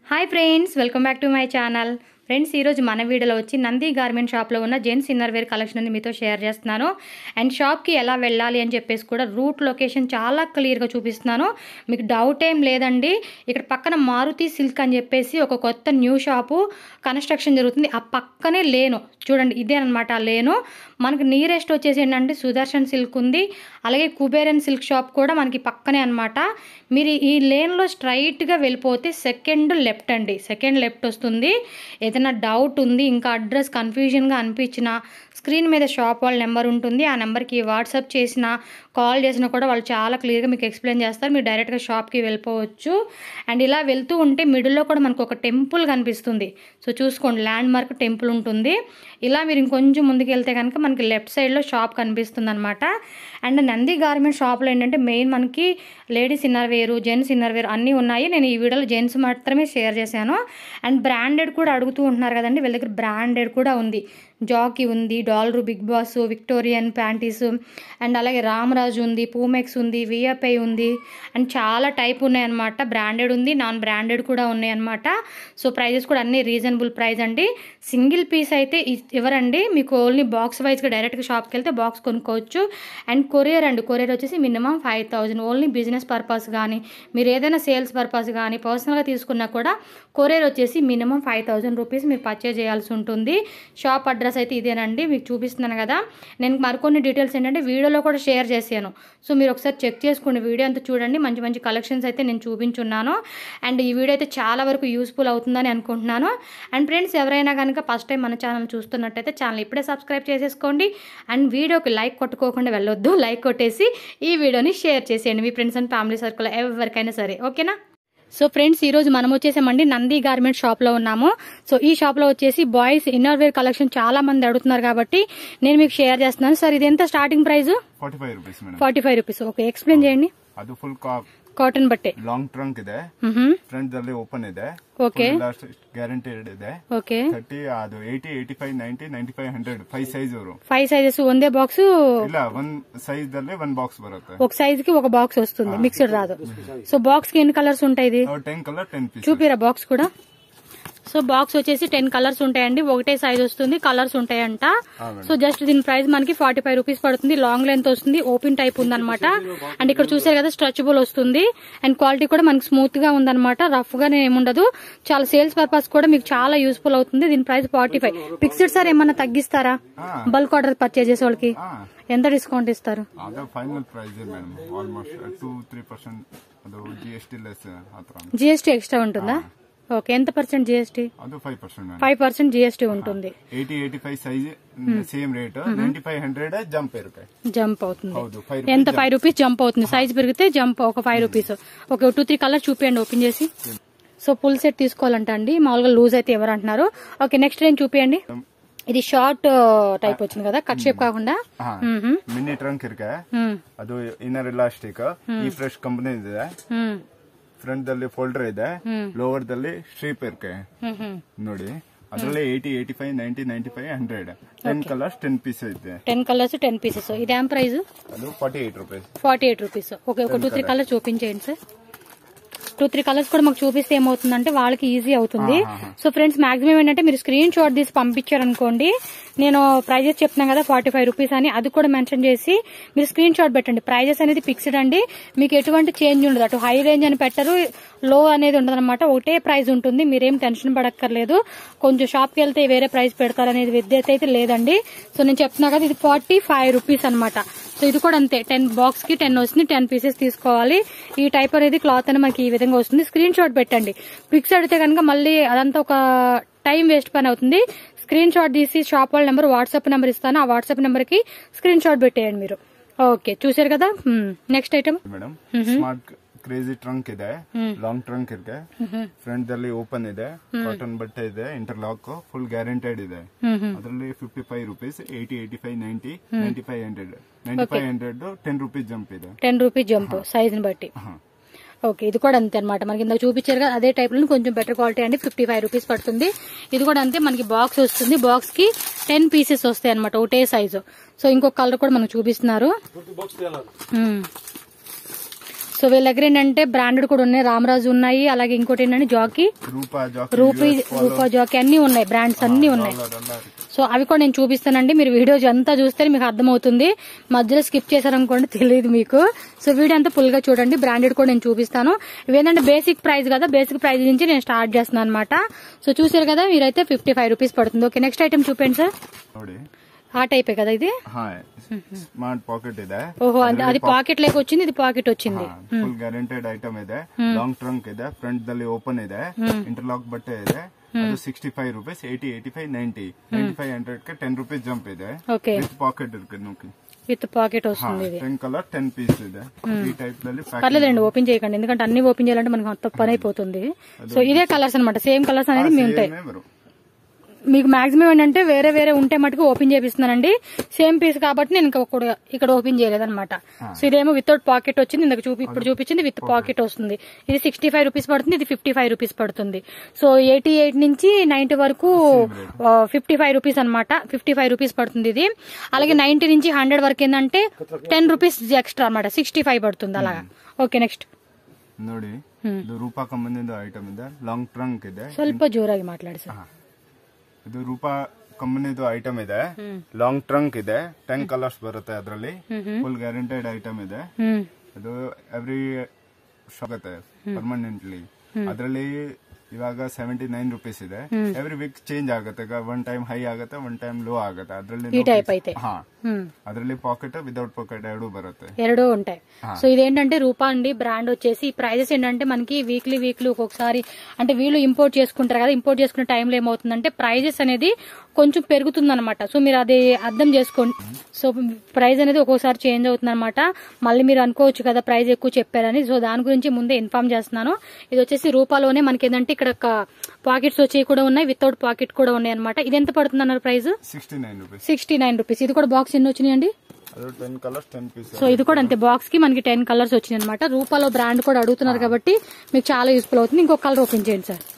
Hi friends welcome back to my channel friends ఈరోజు మన వీడియోలో వచ్చి నంది గార్మెంట్ షాప్లో ఉన్న జెంట్స్ ఇన్నర్ వేర్ కలెక్షన్ అని మీతో షేర్ చేస్తున్నాను అండ్ షాప్కి ఎలా వెళ్ళాలి అని చెప్పేసి కూడా రూట్ లొకేషన్ చాలా క్లియర్గా చూపిస్తున్నాను మీకు డౌట్ ఏం లేదండి ఇక్కడ పక్కన మారుతి సిల్క్ అని చెప్పేసి ఒక కొత్త న్యూ షాపు కన్స్ట్రక్షన్ జరుగుతుంది ఆ పక్కనే లేను చూడండి ఇదే అనమాట ఆ లేను మనకు నియరెస్ట్ వచ్చేసి ఏంటంటే సుదర్శన్ సిల్క్ ఉంది అలాగే కుబేరన్ సిల్క్ షాప్ కూడా మనకి పక్కనే అనమాట మీరు ఈ లేన్లో స్ట్రైట్గా వెళ్ళిపోతే సెకండ్ లెఫ్ట్ అండి సెకండ్ లెఫ్ట్ వస్తుంది ఏదైనా డౌట్ ఉంది ఇంకా అడ్రస్ కన్ఫ్యూజన్గా అనిపించిన స్క్రీన్ మీద షాప్ వాళ్ళ నెంబర్ ఉంటుంది ఆ నెంబర్కి వాట్సాప్ చేసినా కాల్ చేసినా కూడా వాళ్ళు చాలా క్లియర్గా మీకు ఎక్స్ప్లెయిన్ చేస్తారు మీరు డైరెక్ట్గా షాప్కి వెళ్ళిపోవచ్చు అండ్ ఇలా వెళ్తూ ఉంటే మిడిల్లో కూడా మనకు ఒక టెంపుల్ కనిపిస్తుంది సో చూసుకోండి ల్యాండ్ మార్క్ టెంపుల్ ఉంటుంది ఇలా మీరు ఇంకొంచెం ముందుకు వెళ్తే కనుక మనకి లెఫ్ట్ సైడ్లో షాప్ కనిపిస్తుంది అనమాట అండ్ నంది గార్మెంట్ షాప్లో ఏంటంటే మెయిన్ మనకి ladies inner wear gents inner wear అన్నీ ఉన్నాయి నేను ఈ వీడియోలో జెంట్స్ మాత్రమే షేర్ చేశాను అండ్ బ్రాండెడ్ కూడా అడుగుతూ ఉంటున్నారు కదండి వీళ్ళ దగ్గర బ్రాండెడ్ కూడా ఉంది జాకీ ఉంది Dollar Big Boss Victorian panties and అలాగే రామరాజు ఉంది పూమెక్స్ ఉంది విఎఫ్ఐ ఉంది అండ్ చాలా టైప్ ఉన్నాయన్నమాట బ్రాండెడ్ ఉంది నాన్ బ్రాండెడ్ కూడా ఉన్నాయన్నమాట సో ప్రైజెస్ కూడా అన్ని రీజనబుల్ ప్రైస్ అండి సింగిల్ పీస్ అయితే ఇ- ఇవ్వరండి మీకు ఓన్లీ బాక్స్ వైజ్గా డైరెక్ట్గా షాప్కి వెళ్తే బాక్స్ కొనుక్కోవచ్చు అండ్ కొరియర్ అండి కొరియర్ వచ్చేసి minimum five thousand only business purpose కానీ మీరు ఏదైనా సేల్స్ పర్పస్ కానీ పర్సనల్గా తీసుకున్నా కూడా కొరియర్ వచ్చేసి మినిమం ఫైవ్ థౌజండ్ రూపీస్ మీరు పర్చేజ్ చేయాల్సి ఉంటుంది షాప్ అడ్రస్ అయితే ఇదేనండి మీకు చూపిస్తున్నాను కదా నేను మరికొన్ని డీటెయిల్స్ ఏంటంటే వీడియోలో కూడా షేర్ చేశాను సో మీరు ఒకసారి చెక్ చేసుకోండి వీడియో అంతా చూడండి మంచి మంచి కలెక్షన్స్ అయితే నేను చూపించున్నాను అండ్ ఈ వీడియో అయితే చాలా వరకు యూస్ఫుల్ అవుతుందని అనుకుంటున్నాను అండ్ ఫ్రెండ్స్ ఎవరైనా కనుక ఫస్ట్ టైం మన ఛానల్ చూస్తున్నట్టయితే ఛానల్ ఇప్పుడే సబ్స్క్రైబ్ చేసేసుకోండి అండ్ వీడియోకి లైక్ కొట్టుకోకుండా వెళ్ళొద్దు లైక్ కొట్టేసి ఈ వీడియోని షేర్ చేసేయండి మీ ఫ్రెండ్స్ అండ్ ఫ్యామిలీ సర్కిల్ ఎవరికైనా సరే ఓకేనా సో ఫ్రెండ్స్ ఈ రోజు మనం వచ్చేసామండి నంది గార్మెంట్ షాప్ లో ఉన్నాము సో ఈ షాప్ లో వచ్చేసి బాయ్స్ ఇన్నర్ వేర్ కలెక్షన్ చాలా మంది అడుగుతున్నారు కాబట్టి నేను మీకు షేర్ చేస్తున్నాను సార్ ఇది ఎంత starting price forty five rupees madam forty five rupees okay explain చేయండి ಅದು ಫುಲ್ కాటన్ బట్టే ಲಾಂಗ್ ಟ್ರಂಕ್ ಇದೆ మ్హూ. ಫ್ರಂಟ್ ದಲ್ಲಿ ಓಪನ್ ಇದೆ ఓకే ಗ್ಯಾರಂಟೆಡ್ ಇದೆ ఓకే ಥರ್ಟಿ ಅದು eighty eighty five ninety ninety five hundred five size ಅವರು ఫైవ్ సైజెస్ ಒಂದೇ బాక్స్ ಇಲ್ಲ ಒಂದ್ ಸೈಜ್ ದಲ್ಲಿ ಒಂದ್ ಬಾಕ್ಸ್ ಬರುತ್ತೆ ఒక సైజ్ కి ఒక బాక్స్ వస్తుంది మిక్స్డ్ రాదు సో బాక్స్ కి ఎన్ని కలర్స్ ఉంటాయి ఇది ಟೆನ್ ಕಲರ್ ಟೆನ್ ಪೀಸ್ చూపిరా బాక్స్ కూడా సో బాక్స్ వచ్చేసి టెన్ కలర్స్ ఉంటాయండి ఒకటే సైజ్ వస్తుంది కలర్స్ ఉంటాయంట సో జస్ట్ దీని ప్రైస్ మనకి ఫార్టీ ఫైవ్ రూపీస్ పడుతుంది లాంగ్ లెంత్ వస్తుంది ఓపెన్ టైప్ ఉందన్నమాట అండ్ ఇక్కడ చూసారు కదా స్ట్రెచబుల్ వస్తుంది అండ్ క్వాలిటీ కూడా మనకి స్మూత్ గా ఉందన్నమాట రఫ్ గా ఏముండదు చాలా సేల్స్ పర్పస్ కూడా మీకు చాలా యూస్ఫుల్ అవుతుంది దీని price forty five fixed sir ఏమన్నా తగ్గిస్తారా బల్క్ ఆర్డర్ పర్చేజ్ చేసే వాళ్ళకి ಹಾ ఎంత డిస్కౌంట్ ఇస్తారు ಅದು final price madam almost two three percent ಅದು ಜಿ ಎಸ್ ಟಿ ಲೆಸ್ ಹತ್ರ జిఎస్టీ ఎక్స్ట్రా ఉంటుందా ఓకే ఎంత పర్సెంట్ జిఎస్టీ ಅದು five percent madam five percent GST ఉంటుంది eighty eighty five size same rate ninety five hundred jump ಇರುತ್ತೆ jump అవుతుంది ಹೌದು five ఎంత ఫైవ్ రూపీస్ జంప్ అవుతుంది సైజ్ పెరిగితే జంప్ ఒక ఫైవ్ రూపీస్ ఒక టూ త్రీ కలర్ చూపియండి ఓపెన్ చేసి సో ఫుల్ సెట్ తీసుకోవాలంట అండి మామూలుగా లూజ్ అయితే ఎవరు అంటున్నారు ఓకే నెక్స్ట్ రేంజ్ చూపియండి ఇది షార్ట్ టైప్ వచ్చింది కదా కట్ షేప్ కాకుండా ಹಾ మ్మ్. ಮಿನಿ ಟ್ರಂಕ್ ಇರುತ್ತೆ మ్మ్. ಅದು ಇನ್ನರ್ ಇಲಾಸ್ಟಿಕ್ ಈ ಫ್ರೆಶ್ ಕಂಪನಿ ಇದೆ మ్మ్. ಫ್ರಂಟ್ ದಲ್ಲಿ ಫೋಲ್ಡರ್ ಇದೆ ಲೋವರ್ ದಲ್ಲಿ ಸ್ಟ್ರೀಪ್ ಇರುತ್ತೆ మ్మ్. ನೋಡಿ ಅದರಲ್ಲಿ eighty eighty five ninety ninety five hundred ten colours ten piece ಇದೆ టెన్ కలర్స్ టెన్ పీసెస్ ఇది ఏం ప్రైస్ ಅದು forty eight rupees forty eight rupees okay ఒక టూ త్రీ కలర్స్ చూపించేయండి సార్ టూ త్రీ కలర్స్ కూడా మాకు చూపిస్తే ఏమవుతుందంటే వాళ్ళకి ఈజీ అవుతుంది సో ఫ్రెండ్స్ మాక్సిమం ఏంటంటే మీరు స్క్రీన్ షాట్ తీసి పంపించారనుకోండి నేను ప్రైజెస్ చెప్తున్నాను కదా ఫార్టీ ఫైవ్ రూపీస్ అని అది కూడా మెన్షన్ చేసి మీరు స్క్రీన్ షాట్ పెట్టండి ప్రైజెస్ అనేది ఫిక్స్డ్ అండి మీకు ఎటువంటి చేంజ్ ఉండదు అటు హై రేంజ్ అని పెట్టరు లో అనేది ఉండదు అనమాట ఒకటే ప్రైస్ ఉంటుంది మీరేం టెన్షన్ పడక్కర్లేదు కొంచెం షాప్కి వెళ్తే వేరే ప్రైస్ పెడతారనేది విద్యత అయితే లేదండి సో నేను చెప్తున్నా కదా ఇది ఫార్టీ ఫైవ్ రూపీస్ అనమాట సో ఇది కూడా అంతే టెన్ బాక్స్ కి టెన్ వస్తుంది టెన్ పీసెస్ తీసుకోవాలి ఈ టైప్ అనేది క్లాత్ అనేది మనకి ఈ విధంగా వస్తుంది స్క్రీన్ షాట్ పెట్టండి పిక్స్ అడిగితే కనుక మళ్ళీ అదంతా ఒక టైం వేస్ట్ పని అవుతుంది స్క్రీన్ షాట్ తీసి షాప్ వాళ్ళ నెంబర్ వాట్సాప్ నెంబర్ ఇస్తాను ఆ వాట్సాప్ నెంబర్ కి స్క్రీన్ షాట్ పెట్టేయండి మీరు ఓకే చూసారు కదా next item madam smart crazy trunk ಇದೆ ಲಾಂಗ್ ಟ್ರಂಕ್ ಇದೆ ಫ್ರಂಟ್ ದಲ್ಲಿ ಓಪನ್ ಇದೆ ಕಾಟನ್ ಬಟ್ಟೆ ಇದೆ ಇಂಟರ್ಲಾಕ್ ಫುಲ್ ಗ್ಯಾರಂಟೆಡ್ ಇದೆ ಅದರಲ್ಲಿ fifty five rupees eighty eighty five ninety ninety five hundred ninety five hundred ten rupees jump ಇದೆ టెన్ రూపీస్ జంప్ సైజ్ ని బట్టి ಹಾ ఓకే ఇది కూడా అంతే అనమాట మనకి ఇందాక చూపించారు కదా అదే టైప్ లో కొంచెం బెటర్ క్వాలిటీ అండి ఫిఫ్టీ ఫైవ్ రూపీస్ పడుతుంది ఇది కూడా అంతే మనకి బాక్స్ వస్తుంది బాక్స్ కి టెన్ పీసెస్ వస్తాయి అనమాట ఒకటే సైజు సో ఇంకొక కలర్ కూడా మనకు చూపిస్తున్నారు మ్మ్. సో వీళ్ళ దగ్గర ఏంటంటే బ్రాండెడ్ కూడా ఉన్నాయి రామరాజు ఉన్నాయి అలాగే ఇంకోటి ఏంటంటే జాకీ రూపా జాకీ రూపీ రూపా జాకీ అన్ని ఉన్నాయి బ్రాండ్స్ అన్ని ఉన్నాయి సో అవి కూడా నేను చూపిస్తానండి మీరు వీడియో అంతా చూస్తే మీకు అర్థమవుతుంది మధ్యలో స్కిప్ చేశారనుకోండి తెలియదు మీకు సో వీడియో అంతా ఫుల్ గా చూడండి బ్రాండెడ్ కూడా నేను చూపిస్తాను ఇవేంటంటే బేసిక్ ప్రైస్ కదా బేసిక్ ప్రైస్ నుంచి నేను స్టార్ట్ చేస్తున్నాను అనమాట సో చూసారు కదా మీరైతే ఫిఫ్టీ ఫైవ్ రూపీస్ పడుతుంది ఓకే నెక్స్ట్ ఐటమ్ చూపండి సార్ ನೋಡಿ ఆ టైపే కదా ఇది ಹಾ ಸ್ಮಾರ್ಟ್ ಪಾಕೆಟ್ ಇದೆ ఓహో అది- అది పాకెట్ లేక వచ్చింది ఇది పాకెట్ వచ్చింది ಫುಲ್ ಗ್ಯಾರಂಟೆಡ್ ಐಟಮ್ ಇದೆ ಲಾಂಗ್ ಟ್ರಂಕ್ ಇದೆ ಫ್ರಂಟ್ ದಲ್ಲಿ ಓಪನ್ ಇದೆ ಇಂಟರ್ಲಾಕ್ ಬಟ್ಟೆ ಇದೆ ಅದು sixty five rupees eighty eighty five ninety ninety five hundred ಗೆ ಟೆನ್ ರುಪೀಸ್ ಜಂಪ್ ಇದೆ ఓకే ವಿತ್ ಪಾಕೆಟ್ ಇருக்கு ನೋಡಿ విత్ పాకెట్ వస్తుంది ఇది ಟೆನ್ ಕಲರ್ ಟೆನ್ పీస్ ಇದೆ ಈ ಟೈಪ್ ದಲ್ಲಿ ಪ್ಯಾಕ್ పర్లేదండి ఓపెన్ చేయకండి ఎందుకంటే అన్ని ఓపెన్ చేయాలంటే మనకు మొత్తం పని అయిపోతుంది సో ఇదే కలర్స్ అనమాట సేమ్ కలర్స్ అనేది మీ ఉంటాయి ಬರು మీకు మాక్సిమం ఏంటంటే వేరే వేరే ఉంటే మటుకు ఓపెన్ చేపిస్తున్నానండి సేమ్ పీస్ కాబట్టి నేను ఇంకా ఒక్కడు ఇక్కడ ఓపెన్ చేయలేదన్నమాట సో ఇదేమో వితౌట్ పాకెట్ వచ్చింది ఇందాక చూపి ఇప్పుడు చూపించింది విత్ పాకెట్ వస్తుంది ఇది సిక్స్టీ ఫైవ్ రూపీస్ పడుతుంది ఇది ఫిఫ్టీ ఫైవ్ రూపీస్ పడుతుంది సో ఎయిటీ ఎయిట్ నుంచి నైన్టీ వరకు ఫిఫ్టీ ఫైవ్ రూపీస్ అనమాట ఫిఫ్టీ ఫైవ్ రూపీస్ పడుతుంది ఇది అలాగే నైన్టీ నుంచి హండ్రెడ్ వరకు ఏంటంటే టెన్ రూపీస్ ఎక్స్ట్రా అనమాట సిక్స్టీ ఫైవ్ పడుతుంది అలాగా ఓకే నెక్స్ట్ ನೋಡಿ ಇದು ರೂಪಾ ಕಂಪನಿದು ಐಟಮ್ ಇದೆ ಲಾಂಗ್ ಟ್ರಂಕ್ ಇದೆ ಸ್ವಲ್ಪ ಜೋರಾಗಿ ಮಾట్లాಡಿ ಸರ್ ಇದು ರೂಪಾ ಕಂಪನಿದು ಐಟಮ್ ಇದೆ ಲಾಂಗ್ ಟ್ರಂಕ್ ಇದೆ ಟೆನ್ ಕಲರ್ಸ್ ಬರುತ್ತೆ ಅದರಲ್ಲಿ ಫುಲ್ ಗ್ಯಾರಂಟೆಡ್ ಐಟಮ್ ಇದೆ ಹ್ಮ್ ಅದು ಎವ್ರಿ ಆಗುತ್ತೆ ಪರ್ಮನೆಂಟ್ಲಿ ಅದರಲ್ಲಿ ಇವಾಗ ಸೆವೆಂಟಿ ನೈನ್ ರುಪೀಸ್ ಇದೆ ಎವ್ರಿ ವೀಕ್ ಚೇಂಜ್ ಆಗುತ್ತೆ ಒನ್ ಟೈಮ್ ಹೈ ಆಗುತ್ತೆ ಒನ್ ಟೈಮ್ ಲೋ ಆಗುತ್ತೆ ಅದರಲ್ಲಿ ఈ టైప్ అయితే ಹಾ హ్మ్. ಅದರಲ್ಲಿ ಪಾಕೆಟ್ ವಿದೌಟ್ ಪಾಕೆಟ್ ಎರಡೂ ಬರುತ್ತೆ ಎರಡూ ఉంటాయి సో ఇదేంటంటే రూపా అండి బ్రాండ్ వచ్చేసి ఈ ప్రైజెస్ ఏంటంటే మనకి వీక్లీ వీక్లీ ఒక్కొక్కసారి అంటే వీళ్ళు ఇంపోర్ట్ చేసుకుంటారు కదా ఇంపోర్ట్ చేసుకునే టైంలో ఏమవుతుందంటే ప్రైజెస్ అనేది కొంచెం పెరుగుతుంది అనమాట సో మీరు అది అర్థం చేసుకోండి సో ప్రైస్ అనేది ఒక్కొక్కసారి చేంజ్ అవుతుంది అనమాట మళ్ళీ మీరు అనుకోవచ్చు కదా ప్రైస్ ఎక్కువ చెప్పారని సో దాని గురించి ముందే ఇన్ఫార్మ్ చేస్తున్నాను ఇది వచ్చేసి రూపాలోనే మనకి ఏంటంటే ఇక్కడ పాకెట్స్ వచ్చేవి కూడా ఉన్నాయి వితౌట్ పాకెట్ కూడా ఉన్నాయి అనమాట ఇది ఎంత పడుతుంది అన్నారు price sixty nine rupees sixty nine rupees ఇది కూడా బాక్స్ ఎన్ని వచ్చినాయండి ಅದು ten colours ten piece so ఇది కూడా అంతే బాక్స్ కి మనకి టెన్ కలర్స్ వచ్చినాయి అనమాట రూపాలో బ్రాండ్ కూడా అడుగుతున్నారు కాబట్టి మీకు చాలా యూస్ఫుల్ అవుతుంది ఇంకొక కలర్ ఓపెన్ చేయండి సార్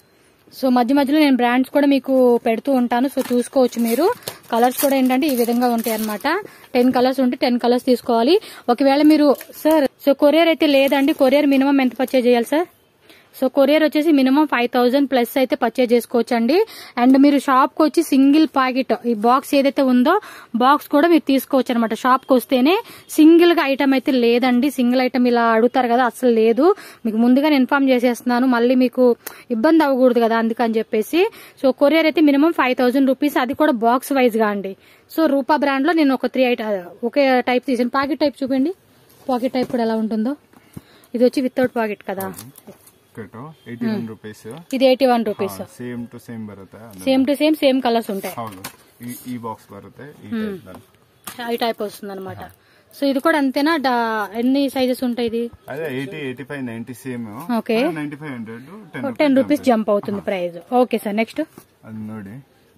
సో మధ్య మధ్యలో నేను బ్రాండ్స్ కూడా మీకు పెడుతూ ఉంటాను సో చూసుకోవచ్చు మీరు కలర్స్ కూడా ఏంటంటే ఈ విధంగా ఉంటాయి అనమాట టెన్ కలర్స్ ఉంటే టెన్ కలర్స్ తీసుకోవాలి ఒకవేళ మీరు సార్ సో కొరియర్ అయితే లేదండి కొరియర్ మినిమం ఎంత పర్చేజ్ చేయాలి సార్ సో కొరియర్ వచ్చేసి మినిమం ఫైవ్ థౌసండ్ ప్లస్ అయితే పర్చేజ్ చేసుకోవచ్చు అండి అండ్ మీరు షాప్ కి వచ్చి సింగిల్ ప్యాకెట్ ఈ బాక్స్ ఏదైతే ఉందో బాక్స్ కూడా మీరు తీసుకోవచ్చు అనమాట షాప్ కి వస్తేనే సింగిల్ గా ఐటమ్ అయితే లేదండి సింగిల్ ఐటమ్ ఇలా అడుగుతారు కదా అసలు లేదు మీకు ముందుగానే ఇన్ఫార్మ్ చేసేస్తున్నాను మళ్ళీ మీకు ఇబ్బంది అవ్వకూడదు కదా అందుకని చెప్పేసి సో కొరియర్ అయితే మినిమం ఫైవ్ థౌసండ్ రూపీస్ అది కూడా బాక్స్ వైజ్ గా అండి సో రూపా బ్రాండ్ లో నేను ఒక త్రీ ఐట ఒకే టైప్ తీసాను పాకెట్ టైప్ చూపండి పాకెట్ టైప్ కూడా ఎలా ఉంటుందో ఇది వచ్చి వితౌట్ పాకెట్ కదా ಪಾಕೆಟ್ ಏಯ್ಟಿ ಒನ್ ರುಪೀಸ್ ఇది eighty one rupees same to same ಬರುತ್ತೆ ಅದು. Same to same same colours ఉంటాయి ಹೌದು ಈ ಈ ಬಾಕ್ಸ್ ಬರುತ್ತೆ ಈ type ನಲ್ಲಿ. ఈ టైప్ వస్తుంది అనమాట సో ఇది కూడా అంతేనా డా- ఎన్ని సైజెస్ ఉంటాయి ఇది ಅದೇ eighty eighty five ninety same okay ninety five hundred ten ten rupees jump అవుతుంది ప్రైస్ ఓకే సార్ నెక్స్ట్ ಅದು ನೋಡಿ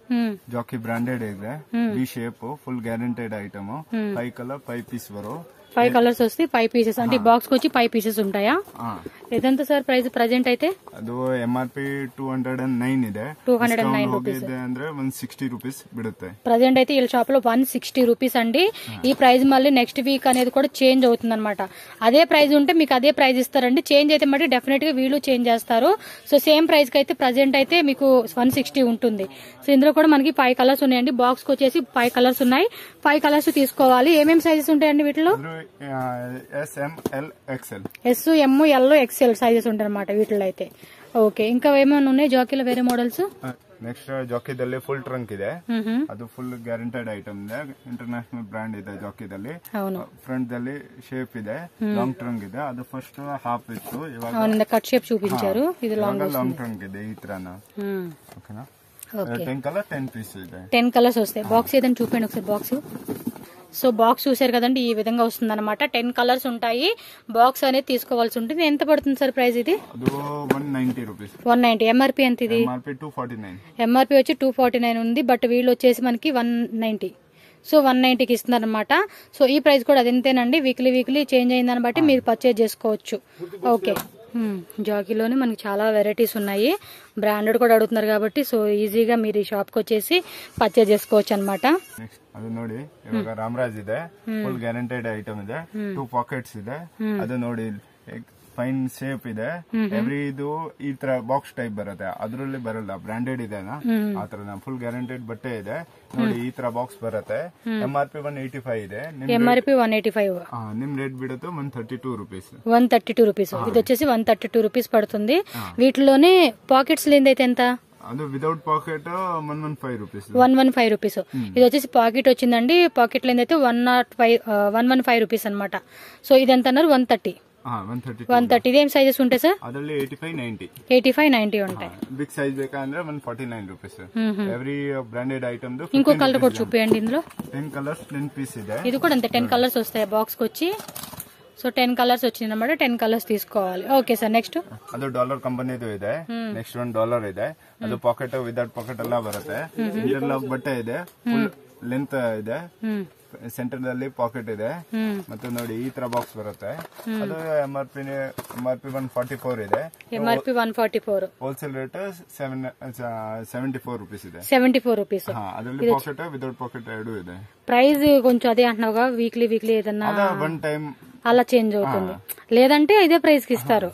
ಜಾಕಿ ಬ್ರಾಂಡೆಡ್ ಇದೆ B shape full guaranteed item five colour five piece ಬರೋ ఫైవ్ కలర్స్ వస్తే five pieces అంటే box కి వచ్చి five pieces ఉంటాయా ಹಾ ఇదంతా సార్ ప్రైస్ ప్రజెంట్ అయితే ಅದು M R P two hundred and nine ಇದೆ 209 Discount ಹೋಗಿದೆ ಅಂದ್ರೆ ಒಂದ್ ಸಿಕ್ಸ್ಟಿ ರುಪೀಸ್ ಬಿಡುತ್ತೆ ప్రజెంట్ అయితే వీళ్ళ షాప్ లో వన్ సిక్స్టీ రూపీస్ అండి ఈ ప్రైస్ మళ్ళీ నెక్స్ట్ వీక్ అనేది కూడా చేంజ్ అవుతుంది అనమాట అదే ప్రైస్ ఉంటే మీకు అదే ప్రైస్ ఇస్తారండి చేంజ్ అయితే మళ్ళీ డెఫినెట్ గా వీళ్ళు చేంజ్ చేస్తారు సో సేమ్ ప్రైస్ కి అయితే ప్రజెంట్ అయితే మీకు వన్ సిక్స్టీ ఉంటుంది సో ఇందులో కూడా మనకి ఫైవ్ కలర్స్ ఉన్నాయండి బాక్స్ కి వచ్చేసి ఫైవ్ కలర్స్ ఉన్నాయి ఫైవ్ కలర్స్ తీసుకోవాలి ఏమేమి సైజెస్ ఉంటాయండి వీటిలో S M L XL S M L XL sizes ఉంటాయి అనమాట వీటిలో అయితే ఓకే ఇంకా ఏమైనా ఉన్నాయి జాకీలో వేరే మోడల్స్ ನೆಕ್ಸ್ಟ್ ಜಾಕಿದಲ್ಲಿ ಫುಲ್ ಟ್ರಂಕ್ ಇದೆ ಅದು ಫುಲ್ ಗ್ಯಾರಂಟೆಡ್ ಐಟಮ್ ಇದೆ ಇಂಟರ್ನ್ಯಾಷನಲ್ ಬ್ರಾಂಡ್ ಇದೆ ಜಾಕಿದಲ್ಲಿ అవును ಫ್ರಂಟ್ ದಲ್ಲಿ ಶೇಪ್ ಇದೆ ಲಾಂಗ್ ಟ್ರಂಕ್ ಇದೆ ಅದು ಫಸ್ಟ್ ಹಾಫ್ ಇತ್ತು ಇವಾಗ అవును కట్ షేప్ చూపించారు ఇది లాంగ్ ಲಾಂಗ್ ಟ್ರಂಕ್ ಇದೆ ಈ ತರನ ಓಕೆನಾ okay ten colour ten piece ಇದೆ టెన్ కలర్స్ వస్తాయి బాక్స్ ఏదైనా చూపండి ఒకసారి బాక్స్ సో బాక్స్ చూసారు కదండి ఈ విధంగా వస్తుంది అనమాట టెన్ కలర్స్ ఉంటాయి బాక్స్ అనేది తీసుకోవాల్సి ఉంటుంది ఎంత పడుతుంది సార్ ప్రైస్ ఇది ಅದು one ninety rupees one ninety MRP ఎంత ఇది M R P two forty nine MRP వచ్చి టూ ఫార్టీ నైన్ ఉంది బట్ వీళ్ళు వచ్చేసి మనకి వన్ నైన్టీ సో వన్ నైన్టీకి ఇస్తున్నారు అనమాట సో ఈ ప్రైస్ కూడా అదంతేనండి వీక్లీ వీక్లీ చేంజ్ అయిందని బట్టి మీరు పర్చేజ్ చేసుకోవచ్చు ఓకే జాకీలోనే మనకి చాలా వెరైటీస్ ఉన్నాయి బ్రాండెడ్ కూడా అడుగుతున్నారు కాబట్టి సో ఈజీగా మీరు ఈ షాప్కి వచ్చేసి పర్చేజ్ చేసుకోవచ్చు అనమాట ನೆಕ್ಸ್ಟ್ ಅದು ನೋಡಿ ಇವಾಗ ರಾಮರಾಜ್ ಇದೆ ಫುಲ್ ಗ್ಯಾರಂಟೆಡ್ ಐಟಮ್ ಇದೆ ಟೂ ಪಾಕೆಟ್ಸ್ ಇದೆ ಅದು ನೋಡಿ ಫೈನ್ ಶೇಪ್ ಇದೆ ಎವ್ರಿ ಇದು ಈ ತರ ಬಾಕ್ಸ್ ಟೈಪ್ ಬರುತ್ತೆ ಅದ್ರಲ್ಲಿ ಬರಲ್ಲ ಬ್ರಾಂಡೆಡ್ ಇದೆನಾ ಆ ತರ ಫುಲ್ ಗ್ಯಾರಂಟೆಡ್ ಬಟ್ಟೆ ಇದೆ ನೋಡಿ ಈ ತರ ಬಾಕ್ಸ್ ಬರುತ್ತೆ M R P one eighty five ಇದೆ ನಿಮ್ M R P one eighty five ಆ, ನಿಮ್ ರೇಟ್ ಬಿಡುತ್ತೆ one thirty two rupees one thirty two rupees ఇది వచ్చేసి వన్ థర్టీ టూ రూపీస్ పడుతుంది వీటిలోనే పాకెట్స్ లేనిదైతే ఎంత ಅದು without pocket one one five rupees one one five rupees ఇది వచ్చేసి పాకెట్ వచ్చిందండి పాకెట్ లేనిదైతే one not five one one five rupees అనమాట సో ఇది ఎంత అన్నారు వన్ థర్టీ ಹಾ ಒನ್ ಥರ್ಟಿ వన్ థర్టీ ఇదేం సైజెస్ ఉంటాయి సార్ ಅದರಲ್ಲಿ eighty five ninety eighty five ninety ఉంటాయి ಬಿಗ್ ಸೈಜ್ ಬೇಕಂದ್ರೆ one forty nine rupees every branded item ఇంకో కలర్ కూడా చూపించండి ఇందులో ಟೆನ್ ಕಲರ್ಸ್ ಟೆನ್ ಪೀಸ್ ಇದೆ ఇది కూడా అంతే టెన్ కలర్స్ వస్తాయి బాక్స్ కి వచ్చి సో టెన్ కలర్స్ వచ్చింది అనమాట టెన్ కలర్స్ తీసుకోవాలి ఓకే సార్ నెక్స్ట్ ಅದು ಡಾಲರ್ ಕಂಪನಿದು ಇದೆ ನೆಕ್ಸ್ಟ್ ಒನ್ ಡಾಲರ್ ಇದೆ ಅದು ಪಾಕೆಟ್ ವಿದೌಟ್ ಪಾಕೆಟ್ ಎಲ್ಲ ಬರುತ್ತೆ ಇಂಟರ್ಲಾಕ್ ಬಟ್ಟೆ ಇದೆ ಫುಲ್ ಲೆಂತ್ ಇದೆ ಸೆಂಟರ್ ನಲ್ಲಿ ಪಾಕೆಟ್ ಇದೆ ಮತ್ತೆ ನೋಡಿ ಈ ತರ ಬಾಕ್ಸ್ ಬರುತ್ತೆ ಅದು M R P M R P one forty four ಇದೆ MRP one forty four wholesale rate seven seventy four rupees ಇದೆ సెవెంటీ ఫోర్ రూపీస్ ಹಾ ಅದರಲ್ಲಿ ಪಾಕೆಟ್ ವಿದೌಟ್ ಪಾಕೆಟ್ ಎರಡು ಇದೆ ప్రైస్ కొంచెం అదే అంటున్నావుగా వీక్లీ వీక్లీ ఏదన్నా ಅದ ಒನ್ ಟೈಮ್ అలా చేంజ్ అవుతుంది లేదంటే ఇదే ప్రైస్ కి ఇస్తారు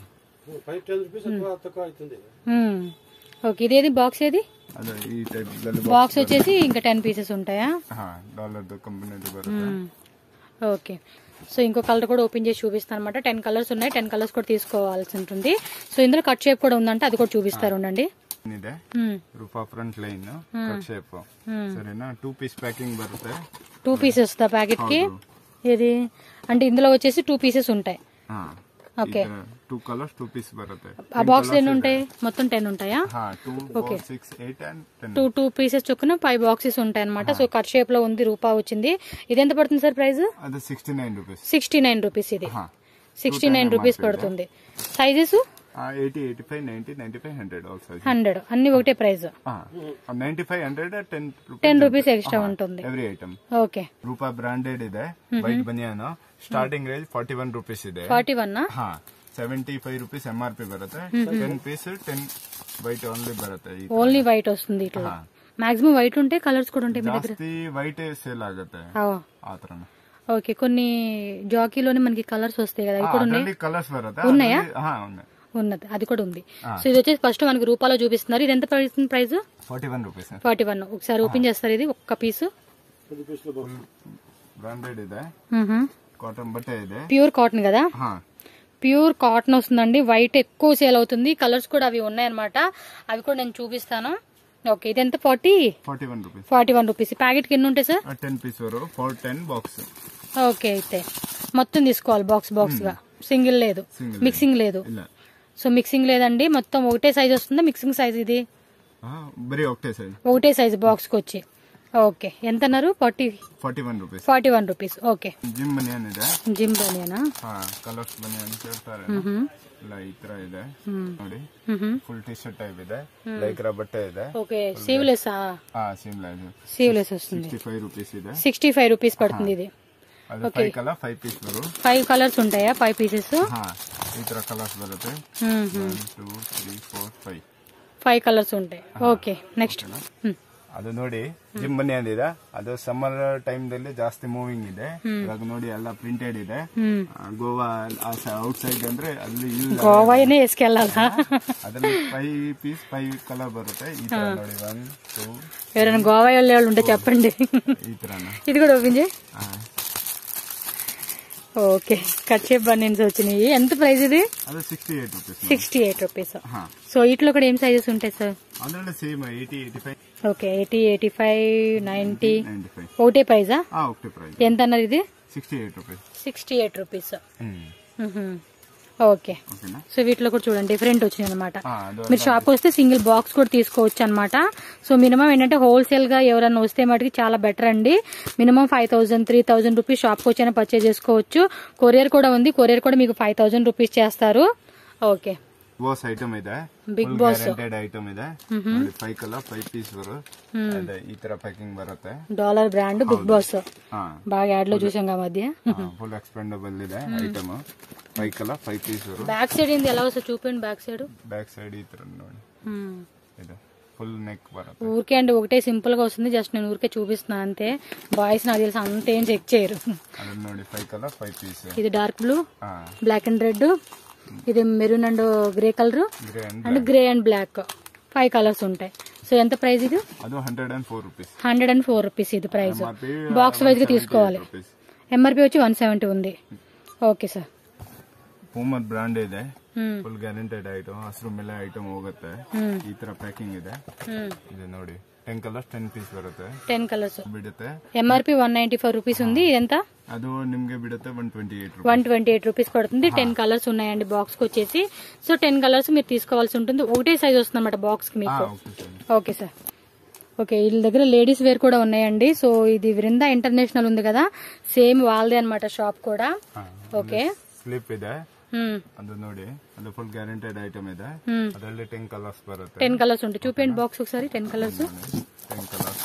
మ్మ్. ఓకే ఇదేది బాక్స్ ఏది ಅದು ಈ ಟೈಪ್ బాక్స్ వచ్చేసి ఇంకా టెన్ పీసెస్ ఉంటాయా ಹಾ ಡಾಲರ್ ಕಂಪನಿದು ಬರುತ್ತೆ మ్మ్. ఓకే సో ఇంకో కలర్ కూడా ఓపెన్ చేసి చూపిస్తాను అనమాట టెన్ కలర్స్ ఉన్నాయి టెన్ కలర్స్ కూడా తీసుకోవాల్సి ఉంటుంది సో ఇందులో కట్ షేప్ కూడా ఉందంటే అది కూడా చూపిస్తారు ఉండండి ಇದೆ మ్మ్. Rupa front line cut shape ಸರಿನಾ ಟೂ పీస్ ప్యాకింగ్ ಬರುತ್ತೆ టూ పీసెస్ వస్తా ప్యాకెట్ కి ఇది అంటే ఇందులో వచ్చేసి టూ పీసెస్ ఉంటాయి ಹಾ okay two colours two piece ಬರುತ್ತೆ ఆ బాక్స్ ఎన్ని ఉంటాయి మొత్తం టెన్ ఉంటాయా ಹಾ two four six eight and ten two two pieces చొప్పున ఫైవ్ బాక్సెస్ ఉంటాయి అనమాట సో కట్ షేప్ లో ఉంది రూపా వచ్చింది ఇది ఎంత పడుతుంది సార్ ప్రైస్ ಅದು sixty nine rupees sixty nine rupees ఇది ಹಾ సిక్స్టీ నైన్ రూపీస్ పడుతుంది sizes eighty eighty five ninety ninety five hundred also hundred అన్ని ఒకటే price ninety five hundred ten ten rupees extra ఉంటుంది ಎವ್ರಿ ಐಟಮ್ ఓకే ರೂಪಾ branded ಇದೆ white banian starting range forty one rupees ಇದೆ forty one ಹಾ seventy five rupees M R P ಬರುತ್ತೆ ten piece ten white only ಬರುತ್ತೆ ಈ only white వస్తుంది ఇట్లా ಹಾ. మాక్సిమం వైట్ ఉంటే కలర్స్ కూడా ఉంటాయి మీ దగ్గర ಜಾಸ್ತಿ ವೈಟ್ ಸೇಲ್ ಆಗುತ್ತೆ ఆ, ಆ ತರನ ఓకే కొన్ని జాకీలోనే మనకి కలర్స్ వస్తాయి కదా అవి కూడా ఉన్నాయి ಅದರಲ್ಲಿ కలర్స్ బರುತ್ತೆ ఉన్నాయా? ಅದ್ರಲ್ಲಿ- ಹಾ ఉన్నాయి ఉన్నది అది కూడా ఉంది సో ఇది వచ్చేసి ఫస్ట్ మనకి రూపాలో చూపిస్తున్నారు ఇది ఎంత పడుతుంది price forty one rupees forty one ఒకసారి ఓపెన్ చేస్తారు ఇది ఒక్క పీస్ బ్రాండెడ్ ಇದೆ కాటన్ బట్టే ಇದೆ ప్యూర్ కాటన్ కదా ಹಾ ప్యూర్ కాటన్ వస్తుందండి వైట్ ఎక్కువ సేల్ అవుతుంది కలర్స్ కూడా అవి ఉన్నాయన్నమాట అవి కూడా నేను చూపిస్తాను ఓకే ఇది ఎంత forty forty one rupees forty one rupees ప్యాకెట్కి ఎన్ని ఉంటాయి సార్ టెన్ పీస్ వరు ఫోర్ టెన్ బాక్స్ ఓకే అయితే మొత్తం తీసుకోవాలి బాక్స్ బాక్స్ గా సింగిల్ లేదు Single మిక్సింగ్ లేదు ಇಲ್ಲ సో మిక్సింగ్ లేదండి మొత్తం ఒకటే సైజ్ వస్తుందా మిక్సింగ్ సైజ్ ఇది ಹಾ ಬರೀ ఒకటే సైజ్ ఒకటే సైజ్ బాక్స్ కి వచ్చి ఓకే ఎంత అన్నారు forty forty one rupees forty one rupees okay gym banian ಇದೆ ಜಿಮ್ ಬನಿಯನಾ ಹಾ ಕಲರ್ಸ್ ಬನಿಯನ್ ಹೇಳ್ತಾರೆ ಇಲ್ಲ ಈ ತರ ಇದೆ ನೋಡಿ ಫುಲ್ ಟಿ ಶರ್ಟ್ ಟೈಪ್ ಇದೆ ಲೈಕ್ರಾ ಬಟ್ಟೆ ಇದೆ ఓకే సీవ్లెస్ ಹಾ ಸಿಮ್ಲಾ ಇದು సీవ్లెస్ వస్తుంది ಸಿಕ್ಸ್ಟಿ ಫೈವ್ ರುಪೀಸ್ ಇದೆ సిక్స్టీ ఫైవ్ రూపీస్ పడుతుంది ఇది ಅದು ಫೈವ್ ಕಲರ್ ಫೈವ್ ಪೀಸ್ ಬರು ఫైవ్ కలర్స్ ఉంటాయా ఫైవ్ పీసెస్ ಹಾ ಈ ತರ ಕಲರ್ಸ್ ಬರುತ್ತೆ one two three four five five colours ఉంటాయి ಓಕೆ ನೆಕ್ಸ್ಟ್ ಅದು ನೋಡಿ ಜಿಮ್ ಬನ್ನಿ ಅಂದಿದೆ ಅದು ಸಮ್ಮರ್ ಟೈಮ್ ದಲ್ಲಿ ಜಾಸ್ತಿ ಮೂವಿಂಗ್ ಇದೆ ಇವಾಗ ನೋಡಿ ಎಲ್ಲ ಪ್ರಿಂಟೆಡ್ ಇದೆ ಆ, ಗೋವಾ ಔಟ್ ಸೈಡ್ ಅಂದ್ರೆ ಅಲ್ಲಿ ಯೂಸ್ గోవానే వేసుకెళ్ళాలా ಅದ್ರಲ್ಲಿ ಫೈವ್ ಪೀಸ್ ಫೈವ್ ಕಲರ್ ಬರುತ್ತೆ ಈ ತರ ನೋಡಿ ಒನ್ ಟೂ ఎవరైనా గోవా వెళ్ళే వాళ్ళు ఉంటే చెప్పండి ಈ ತರನ ఇది కూడా ఓపెన్ చేయి ఓకే కట్ షేప్ బనీన్స్ వచ్చినాయి ఎంత ప్రైస్ ఇది ಅದು sixty eight rupees sixty eight rupees ಹಾ సో వీటిలో కూడా ఏం సైజెస్ ఉంటాయి సార్ ಅದ್ರಲ್ಲಿ same eighty eighty five okay eighty eighty five ninety ninety five ఒకటే ప్రైజా ಹಾ ಓಕೆ ಪ್ರೈಸ್ ఎంత అన్నారు ఇది sixty eight rupees sixty eight rupees hmm okay ಓಕೆನಾ సో వీటిలో కూడా చూడండి డిఫరెంట్ వచ్చినాయి అనమాట ಹಾ ಅದು మీరు షాప్ వస్తే సింగిల్ బాక్స్ కూడా తీసుకోవచ్చు అనమాట సో మినిమం ఏంటంటే హోల్సేల్ గా ఎవరైనా వస్తే మటుకి చాలా బెటర్ అండి minimum five thousand three thousand rupees షాప్కి వచ్చైనా పర్చేజ్ చేసుకోవచ్చు కొరియర్ కూడా ఉంది కొరియర్ కూడా మీకు ఫైవ్ థౌసండ్ రూపీస్ చేస్తారు ఓకే ಬಾಸ್ ಐಟಮ್ ಇದೆ Big Boss. ಗ್ಯಾರಂಟೆಡ್ ಐಟಮ್ ಇದೆ ನೋಡಿ ಫೈವ್ ಕಲರ್ ಫೈವ್ ಪೀಸ್ ಬರು ಅದೇ ಈ ತರ ಪ್ಯಾಕಿಂಗ್ ಬರುತ್ತೆ డాలర్ బ్రాండ్ బిగ్ బాస్ ಹಾ బాగా యాడ్ లో చూసాం కదా మధ్య ಫುಲ್ ಎಕ್ಸ್ಪೆಂಡಬಲ್ ಇದೆ item five colour five piece ಬರು బ్యాక్ సైడ్ ఏంది ఎలా వస్తుంది చూపండి బ్యాక్ సైడ్ ಬ್ಯಾಕ್ ಸೈಡ್ ಈ ತರ ನೋಡಿ ಇದು ಫುల్ ನೆಕ್ ಬರುತ್ತೆ ఊరికే అండి ఒకటే సింపుల్ గా వస్తుంది జస్ట్ నేను ఊరికే చూపిస్తున్నా అంతే బాయ్స్ నాకు తెలిసి అంత ఏం చెక్ చేయరు ಅದನ್ನ ನೋಡಿ ಫೈವ್ ಕಲರ್ ಫೈವ್ ಪೀಸ್ ఇది డార్క్ బ్లూ ಹಾ బ్లాక్ అండ్ రెడ్ ఇది maroon and grey colour grey and and grey and black five colours ఉంటాయి సో ఎంత ప్రైస్ ఇది ಅದು hundred and four rupees hundred and four rupees ఇది price MRP box wise గా తీసుకోవాలి rupees MRP వచ్చి one seventy ఉంది ఓకే సార్ ಪೂಮದ್ ಬ್ರಾಂಡ್ ಇದೆ ಫುಲ್ ಗ್ಯಾರಂಟೆಡ್ ಐಟಮ್ ಹಸಿರು ಮೇಲೆ ಐಟಮ್ ಹೋಗುತ್ತೆ ಈ ತರ ಪ್ಯಾಕಿಂಗ್ ಇದೆ ಇದೆ ನೋಡಿ ಟೆನ್ ಕಲರ್ಸ್ ಟೆನ್ ಪೀಸ್ ಬರುತ್ತೆ టెన్ కలర్స్ ಬಿಡುತ್ತೆ MRP one ninety four rupees ఉంది ఇదెంత ಅದು ನಿಮ್ಗೆ ಬಿಡುತ್ತೆ one twenty eight one twenty eight rupees పడుతుంది టెన్ కలర్స్ ఉన్నాయండి బాక్స్ కి వచ్చేసి సో టెన్ కలర్స్ మీరు తీసుకోవాల్సి ఉంటుంది ఒకటే సైజ్ వస్తుంది అనమాట బాక్స్ కి మీకు okay sir okay sir okay వీళ్ళ దగ్గర లేడీస్ వేర్ కూడా ఉన్నాయండి సో ఇది వృందా ఇంటర్నేషనల్ ఉంది కదా సేమ్ వాళ్ళదే అనమాట షాప్ కూడా ఓకే ಸ್ಲಿಪ್ ಇದೆ ಅದು ನೋಡಿ ಅದು ಫುల్ ಗ್ಯಾರಂಟೆಡ್ ಐಟಮ್ ಇದೆ ಅದರಲ್ಲಿ ಟೆನ್ ಕಲರ್ಸ್ ಬರುತ್ತೆ టెన్ కలర్స్ ఉంటాయి చూపించండి బాక్స్ ఒకసారి ten colours ten colours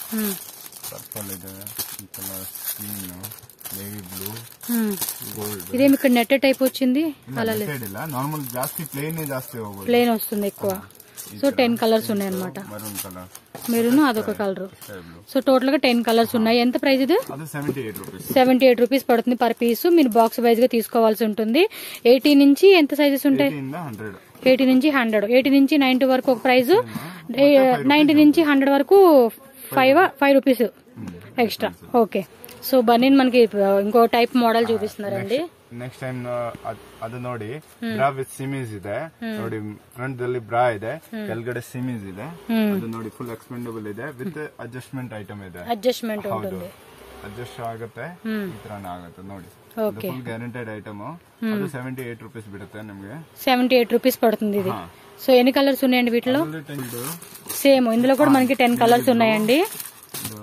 purple ಇದೆ ಈ colour skin navy blue gold ఇదేమి ఇక్కడ నెట్ టైప్ వచ్చింది అలా లేదు ಸೈಡ್ ಇಲ್ಲ ನಾರ್ಮಲ್ ಜಾಸ್ತಿ ಪ್ಲೇನ್ ಜಾಸ್ತಿ ಹೋಗೋದು ప్లేన్ వస్తుంది ఎక్కువ సో టెన్ కలర్స్ ఉన్నాయి అనమాట ಮರೂನ್ ಕಲರ್ మెరూన్ అదొక colour sky blue so total గా టెన్ కలర్స్ ఉన్నాయి ఎంత ప్రైస్ ఇది ಅದು seventy eight rupees seventy eight rupees పడుతుంది పర్ పీస్ మీరు బాక్స్ వైజ్ గా తీసుకోవాల్సి ఉంటుంది ఎయిటీ నుంచి ఎంత సైజెస్ ఉంటాయి ಇಂದ ಹಂಡ್ರೆಡ್ ఎయిటీ నుంచి హండ్రెడ్ ఎయిటీ నుంచి నైన్టీ వరకు ఒక ప్రైస్ నైన్టీ నుంచి హండ్రెడ్ వరకు five five rupees extra okay so banian మనకి ఇంకో టైప్ మోడల్ చూపిస్తున్నారండి ನೆಕ್ಸ್ಟ್ ಟೈಮ್ ಅದು ನೋಡಿ ಬ್ರಾ ವಿತ್ ಸಿಮೀಸ್ ಇದೆ ನೋಡಿ ಫ್ರಂಟ್ ದಲ್ಲಿ ಬ್ರಾ ಇದೆ ಕೆಳಗಡೆ ಸಿಮೀಸ್ ಇದೆ ಅದು ನೋಡಿ ಫುಲ್ ಎಕ್ಸ್ಪೆಂಡಬಲ್ ಇದೆ ವಿತ್ ಅಡ್ಜಸ್ಟ್ಮೆಂಟ್ ಐಟಮ್ ಇದೆ అడ్జస్ట్మెంట్ ಹೌದು ఉంటుంది ಅಡ್ಜಸ್ಟ್ ಆಗುತ್ತೆ ಈ ತರನೇ ಆಗುತ್ತೆ ನೋಡಿ ఓకే ಫುಲ್ ಗ್ಯಾರಂಟೆಡ್ ಐಟಮ್ ಅದು ಸೆವೆಂಟಿ ಏಟ್ ರುಪೀಸ್ ಬಿಡುತ್ತೆ ನಿಮ್ಗೆ సెవెంటీ ఎయిట్ రూపీస్ పడుతుంది ఇది సో ఎన్ని కలర్స్ ఉన్నాయండి వీటిలో ಇದು సేమ్ ఇందులో కూడా మనకి టెన్ కలర్స్ ఉన్నాయండి ಇದು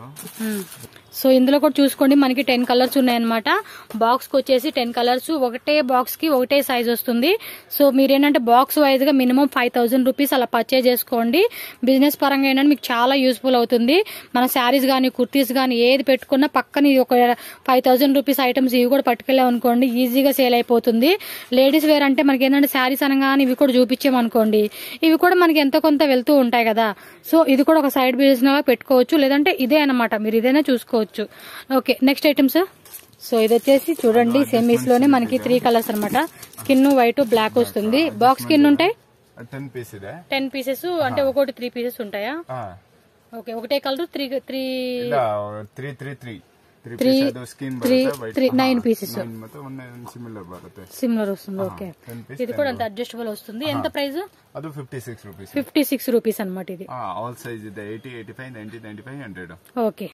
సో ఇందులో కూడా చూసుకోండి మనకి టెన్ కలర్స్ ఉన్నాయన్నమాట బాక్స్ కి వచ్చేసి టెన్ కలర్స్ ఒకటే బాక్స్ కి ఒకటే సైజ్ వస్తుంది సో మీరేంటంటే బాక్స్ వైజ్ గా మినిమం ఫైవ్ థౌసండ్ రూపీస్ అలా పర్చేజ్ చేసుకోండి బిజినెస్ పరంగా ఏంటంటే మీకు చాలా యూస్ఫుల్ అవుతుంది మన శారీస్ కానీ కుర్తీస్ కానీ ఏది పెట్టుకున్నా పక్కన ఇది ఒక ఫైవ్ థౌసండ్ రూపీస్ ఐటమ్స్ ఇవి కూడా పట్టుకెళ్ళాం అనుకోండి ఈజీగా సేల్ అయిపోతుంది లేడీస్ వేర్ అంటే మనకి ఏంటంటే శారీస్ అనగానే ఇవి కూడా చూపించామనుకోండి ఇవి కూడా మనకి ఎంతో కొంత వెళ్తూ ఉంటాయి కదా సో ఇది కూడా ఒక సైడ్ బిజినెస్ గా పెట్టుకోవచ్చు లేదంటే ఇదే అన్నమాట మీరు ఇదైనా చూసుకోవచ్చు ఓకే నెక్స్ట్ ఐటమ్స్ సో ఇది వచ్చేసి చూడండి సెమీస్ లోనే మనకి త్రీ కలర్స్ అన్నమాట స్కిన్ వైట్ బ్లాక్ వస్తుంది బాక్స్ స్కిన్ ఉంటాయి ಟೆನ್ పీస్ ಇದೆ టెన్ పీసెస్ అంటే ఒక్కొక్కటి త్రీ పీసెస్ ఉంటాయా ಹಾ ఓకే ఒకటే కలర్ త్రీ త్రీ ಇಲ್ಲ three three three three Three- piece ಅದು ಸ್ಕಿನ್ three- ಬರುತ್ತೆ white. three- ಹಾ, nine pieces. nine ಮತ್ತೆ ಒಂದೇ ಸಿಮಿಲರ್ ಬರುತ್ತೆ సిమిలర్ వస్తుంది ఓకే ಟೆನ್ ಪೀಸ್ ఇది కూడా అంత అడ్జస్టబుల్ వస్తుంది ఎంత ప్రైస్ ಅದು fifty six rupees fifty six rupees అనమాట ఇది ಆಲ್ ಸೈಜ್ ಇದೆ eighty eighty five ninety ninety five hundred okay